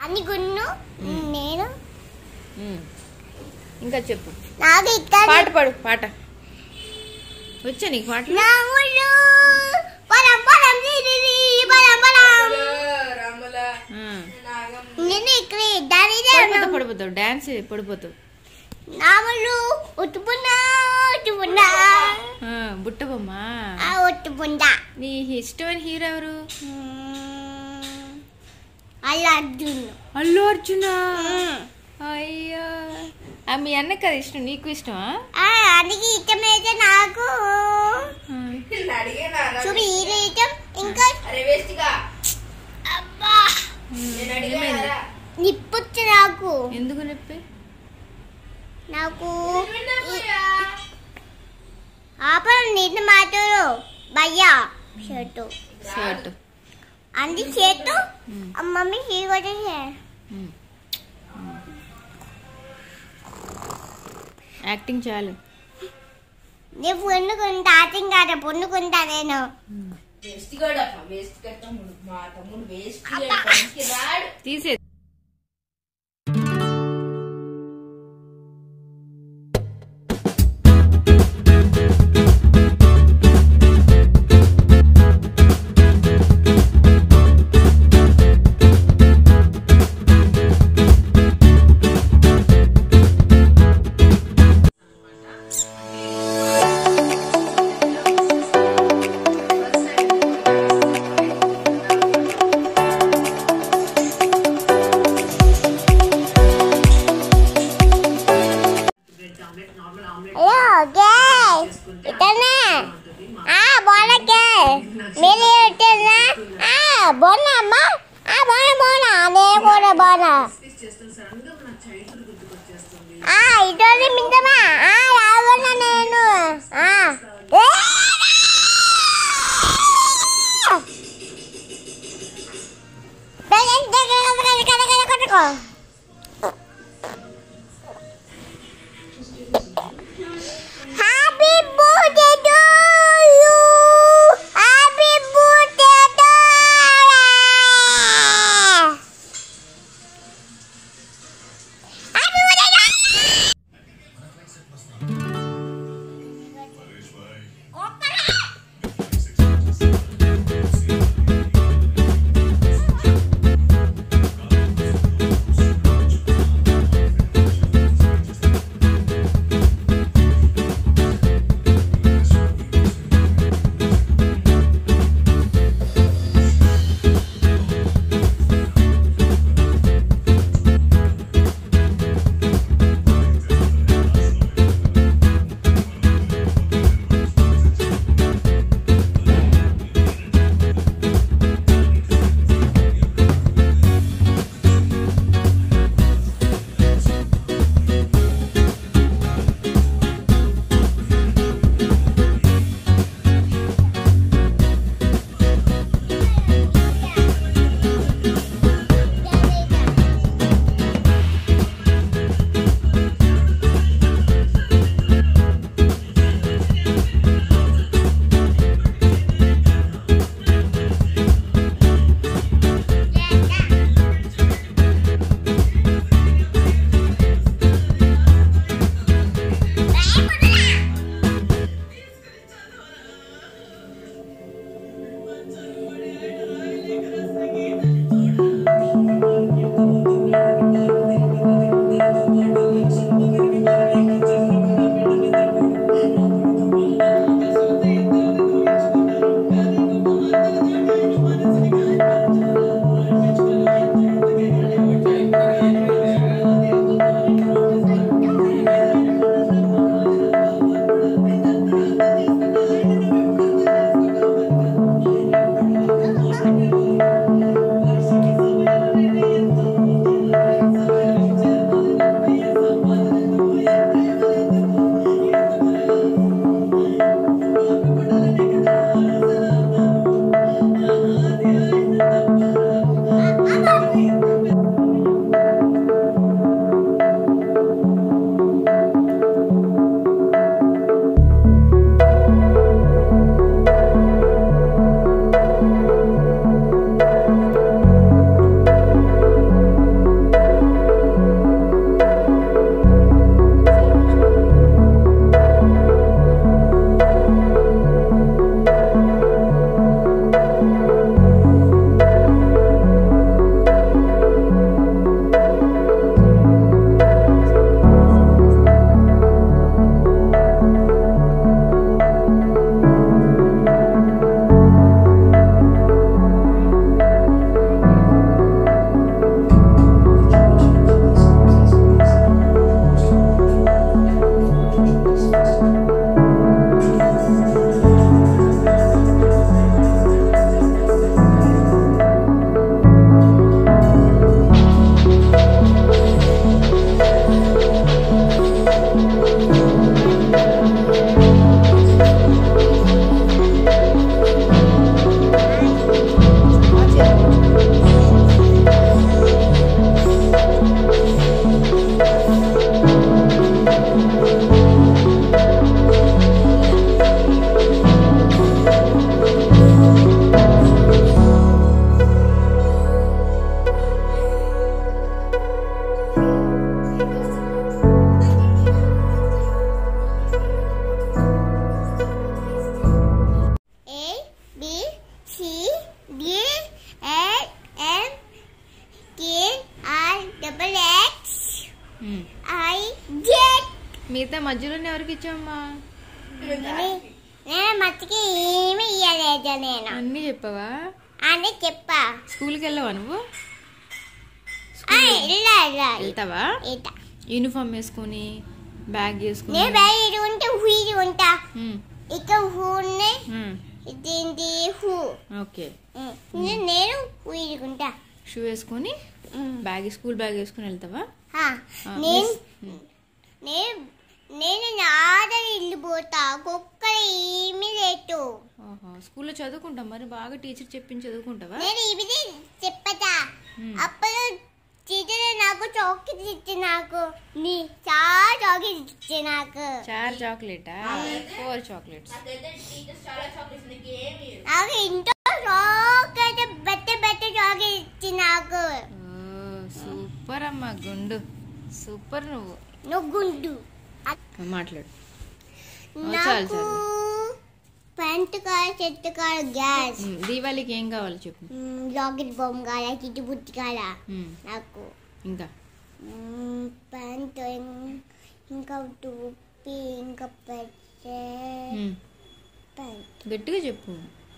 అని గున్ను నేను ఉమ్. ఇంకా చెప్పు నాకు ఇక్కడ పాట పాడు పాట వచ్చా నీకు పాటలు నాములు పరం పరం దిది పరం పరం ఆ. నేను ఇక్కడ దాని పడిపోతావు పడిపోతావు డాన్స్ పడిపోతావు నాములు ఉట్టుపున్నా ఉట్టుపున్నా ఆ, బుట్ట బొమ్మ ఆ ఉట్టుపుందా నీ ఇష్టమైన హీరో ఎవరు అలా అర్జున్ అల్లు అర్జున అయ్యో ఆ, మీ అన్నకి కదా ఇష్టం నీకు ఇష్టమా ఆ, అందుకే ఇష్టమైతే నాకు ఆ. చూడు ఇది ఇష్టం ఇంకా అబ్బా ఏమైంది నిప్పొచ్చు నాకు ఎందుకు నొప్పి నాకు ఆపరం నిన్ను మాట్లాడు భయ్యా షర్టు షర్ట్ అంది చేతు ఉమ్. మమ్మీ చీకొట్టే ఉమ్. యాక్టింగ్ చాలు నేను పొన్నుకుంటా ఆటం కాదు పొన్నుకుంటా నేను తీసే హలో గేస్ ఇతనే ఆ బోనా గే మీరు ఇతనా ఆ బోనా అమ్మ ఆ బోనా బోనా నేను కూడా బోనా ఆ ఇతని మిందమా ఆ రావణ నేను ఆ ఏ! బెలెన్ దగ్గర దగ్గర దగ్గర కొట్టుకో Happy birthday to you. Happy birthday to you. Happy birthday to మిగతా మధ్యలోనే ఎవరికి ఇచ్చావమ్మా నే- నేను మచ్చికి ఏమి ఇయ్యలేదు నేను అన్నీ చెప్పావా అని చెప్పా స్కూల్కి వెళ్ళావా నువ్వు ఆ, ఇలా ఇలా వెళ్తావా ఇట యూనిఫామ్ వేసుకొని బ్యాగ్ వేసుకొని నేను బయట ఉంటే హుయి ఉంటా ఉమ్, ఇక్కడ హూ ఉన్నాయి ఉమ్, ఇదేంటి హూ ఓకే ఉమ్. నేను- నేను హుయికుంటా షూ వేసుకొని బ్యాగ్ స్కూల్ బ్యాగ్ వేసుకొని వెళ్తావా ఆ, నేను మిస్- ఉమ్, నేను నేను ఆడని ఇల్లు పోతా కుక్కలు ఏమీ లేదు ఓహో స్కూల్లో చదువుకుంటాం మరి బాగా టీచర్ చెప్పించి చదువుకుంటావా నేను ఇది చెప్పతా ఉమ్. అప్పుడు టీచర్ నాకు చాక్లెట్ ఇచ్చి నాకు నీ చాలా చాక్లెట్ ఇచ్చి నాకు చార్ చాక్లెటా ఫోర్ చాక్లెట్స్ నాకు ఇంట్లో చాక్లెట్ బెట్ట బెట్ట చాక్లెట్ ఇచ్చి నాకు సూపర్ అమ్మా గుండు సూపర్ నువ్వు నువ్వు గుండు మాట్లాడు ఓ, చాలు, నాకు ప్యాంటు కాడ చెట్టు కాడ గ్యాస్ ఉమ్, దీవాళికి ఏం కావాలి చెప్పు జాకెట్ బొమ్మ కాడ చిట్టు బుట్టి కాడ ఉమ్, నాకు ఇంకా మ్మ్, ప్యాంటు ఇం- ఇంకా టోపీ ఇంకా పెట్టే ఉమ్, ప్యాంట్ గట్టిగా చెప్పు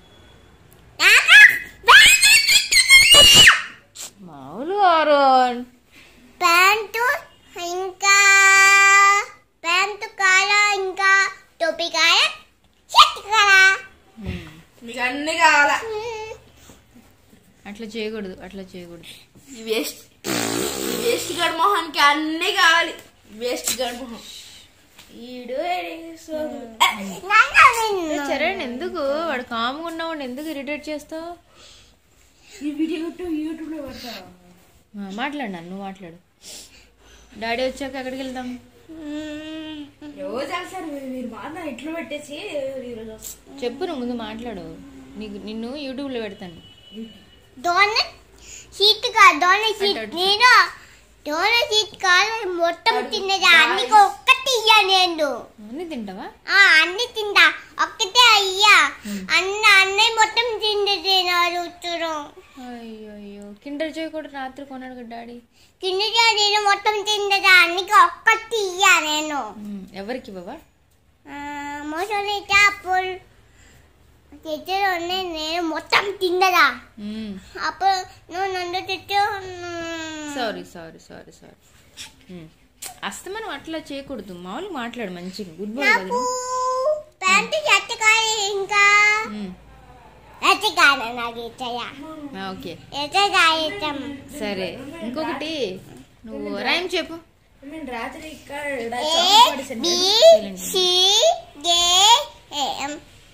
మామూలు ఆరోన్ ప్యాంటు ఇంకా ప్యాంటు కాడ ఇంకా టోపీ కాడ షర్ట్ కాడ ఉమ్, నీకు అన్ని కావాలా మ్మ్. అట్లా చేయకూడదు అట్లా చేయకూడదు ఈ వేస్ట్ ఈ వేస్ట్ గడ్ మొహానికి అన్ని కావాలి వేస్ట్ గడ్ మొహం ఈడు ఏడేస్తాడు. నాన్న విన్ను. చరణ్ ఎందుకు వాడు కామ్గా ఉన్నవాడు ఎందుకు ఇరిటేట్ చేస్తావు ఈ వీడియో కొట్టు యూట్యూబ్ లో పెడతా ఆ, మాట్లాడు నన్ను నువ్వు మాట్లాడు డాడీ వచ్చాక ఎక్కడికి వెళ్దాం మ్మ్. రోజు వెళ్తారు మీరు మాట ఇట్లు పెట్టేసి ఈరోజు వస్తాం. చెప్పు నువ్వు ముందు మాట్లాడు నీకు నిన్ను యూట్యూబ్లో పెడతాను డోనట్ షీట్ కా డోనట్ షీట్ అటు, అటు. నేను డోనట్ షీట్ కాదు మొత్తం తిన్నదా అన్ని ఒక్కటి ఇయ్యా నేను అన్నీ తింటావా ఆ అన్ని తింటా ఒక్కటే అయ్యా అన్న అన్నయ్య మొత్తం తిండి నా రుచురు అయ్యో అయ్యో కిండర్ జాయ్ కూడా రాత్రి కొన్నాడు కదా డాడీ కింద నేను మొత్తం తిందదా అన్నికి ఒక్కటి ఇయ్యా నేను ఉమ్, ఎవరికి ఇవ్వవా మోసం అప్పుడు తెచ్చేది ఉన్నాయి నేను మొత్తం తిందదా అప్పుడు నువ్వు నన్ను తెచ్చు సారీ సారీ సారీ సారీ అస్తమనం అట్లా చేయకూడదు మామూలుగా మాట్లాడు మంచిగా గుడ్ బాయ్ కదా నాకు నువ్వు? ప్యాంటు షర్ట్ కాదు ఇంకా ఉమ్, షర్ట్ కాదు నాకు ఇచ్చయ్యా ఆ, ఓకే ఎట్లా కాగితం సరే ఇంకొకటి నువ్వు రైమ్ చెప్పు నేను రాత్రి ఇక్కడ ఏ చాక్లెట్ పడేసాను. B C D M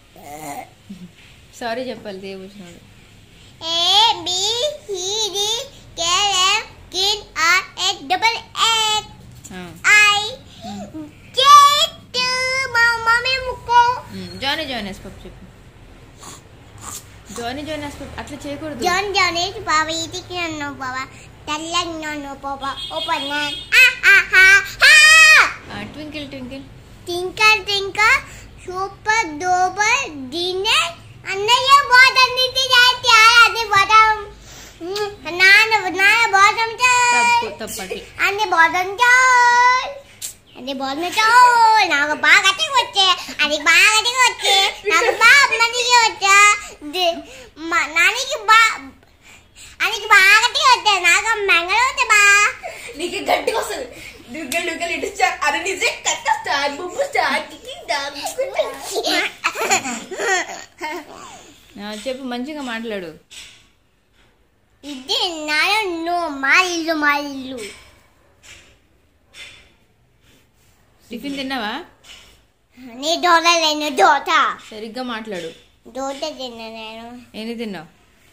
sorry చెప్పాలి దేవచ్చినాడు A B C D K M కిన్ R S double X I J టు మా మమ్మీ ముక్కో జానీ జానీ ఎస్పప్ చెప్పు జానీ జానీ ఎస్పప్ అట్లా చేయకూడదు జాన్ జానేష్ బాబా ఇదికి నన్ను బాబా తెల్లని నన్ను బాబా open twinkle twinkle tinker tinker super duper dinner అన్నయ్య బాదం తిట్టి అది బాదం నాన్న నాన్న బాదం తప్పు తప్పు అట్లా అన్ని బాదం చాల్ అది బాదం చాల్ నాకు బాగా వచ్చే అది బాగా వచ్చే నాకు బాగా మందికి వచ్చా నానికి బా అనికి బాగా వచ్చే నాకు మంగళ బా నీకు గట్టిగా వస్తుంది డుగ్గలు డుగ్గలు ఇటు స్టార్ అది నిజే కట్ట స్టార్ బొమ్మ స్టార్ కిక్కింగ్ డాగ్ ఆ, చెప్పు మంచిగా మాట్లాడు ఇది నాన్న మా ఇల్లు మా ఇల్లు టిఫిన్ తిన్నావా నీ దోట లేను దోట సరిగ్గా మాట్లాడు దోట తిన్నా నేను ఎన్ని తిన్నావు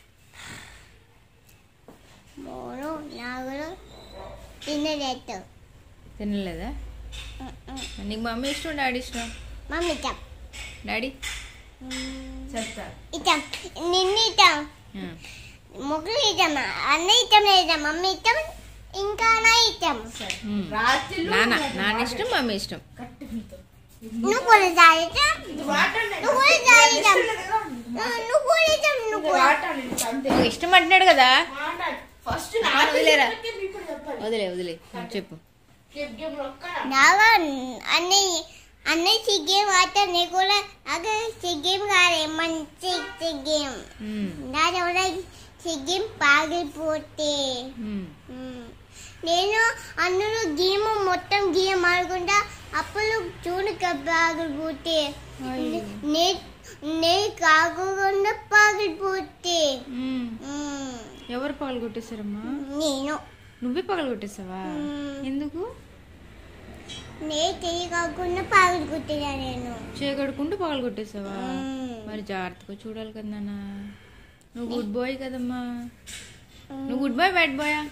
మూడు నాలుగు తినలేదు తినలేదా నీకు మమ్మీ ఇష్టం డాడీ ఇష్టం మమ్మీ ఇచ్చాం డాడీ చెప్తా ఇచ్చాం నిన్ను ఇచ్చాం ఆ, ముగ్గురు ఇచ్చాం అన్న ఇచ్చాం లేదా మమ్మీ ఇచ్చాం ఇంకా నా ఇచ్చాం ఉమ్. రాత్రి నాన్న నాన్న ఇష్టం మమ్మీ ఇష్టం కట్టు మీతో నువ్వు కూడా తాగిచ్చాం ఇది వాటండి. నువ్వు కూడా తాగిచ్చాం ఇష్టం లేదా? నువ్వు కూడా ఇచ్చాం నువ్వు ఇది కూడా వాటండి, ఇది అంతే. నువ్వు ఇష్టం అంటున్నాడు కదా మాట్లాడు. ఫస్ట్ ఆ, నాకు వదిలేరా. చెప్పి మీకు కూడా చెప్పాలి వదిలే వదిలే ఆ, చెప్పు చెక్ గేమ్ రొక్క నాగా అన్నయ్య అన్నయ్య సిగ్గేం ఆడతా నీ కూడా నాకు సిగ్గేం కాదే మంచి సిగ్గేం ఉమ్, నా ఎవడ సిగ్గేం పాగిపోతే ఉమ్. మ్మ్. నేను అందులో గేమ్ మొత్తం గేమ్ ఆడుకుంటా అప్పుడు చూడు పాగిపోతే అయ్యో. నే నే కాకుండా పాగిపోతే ఉమ్. మ్మ్. ఎవరు పగలు కొట్టేశారమ్మా నేను నువ్వే పగలు కొట్టేసావా మ్మ్. ఎందుకు నే చెయ్యి కాకుండా పాగిపోతున్నా నేను చేయగడుకుంటూ పగలు కొట్టేసావా మ్మ్. మరి జాగ్రత్తగా చూడాలి కదా నాన్న నువ్వు గుడ్ బాయ్ కదమ్మా నువ్వు గుడ్ బాయ్ బ్యాడ్ బాయా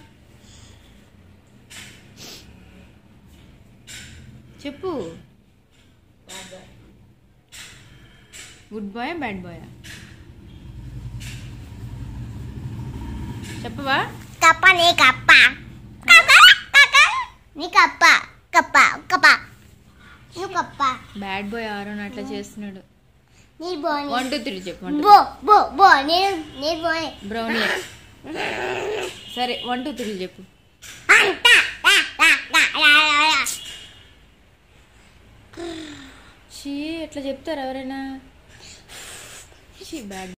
చెప్పు గుడ్ బాయ్ బ్యాడ్ బాయా చెప్పవా కప్ప నీ కప్ప కప్ప, కప్ప. నీ కప్ప కప్ప కప్ప నువ్వు కప్ప బ్యాడ్ బాయ్ ఆరోన్ అట్లా చేస్తున్నాడు నీ బోని వన్ టూ త్రీ చెప్పు వన్ బో బో బో నేను నీ బోని బ్రౌనీ సరే వన్ టూ త్రీ చెప్పు అంతా రా, రా, రా, రా, రా, రా. షీ ఎట్లా చెప్తారు ఎవరైనా షీ బ్యాడ్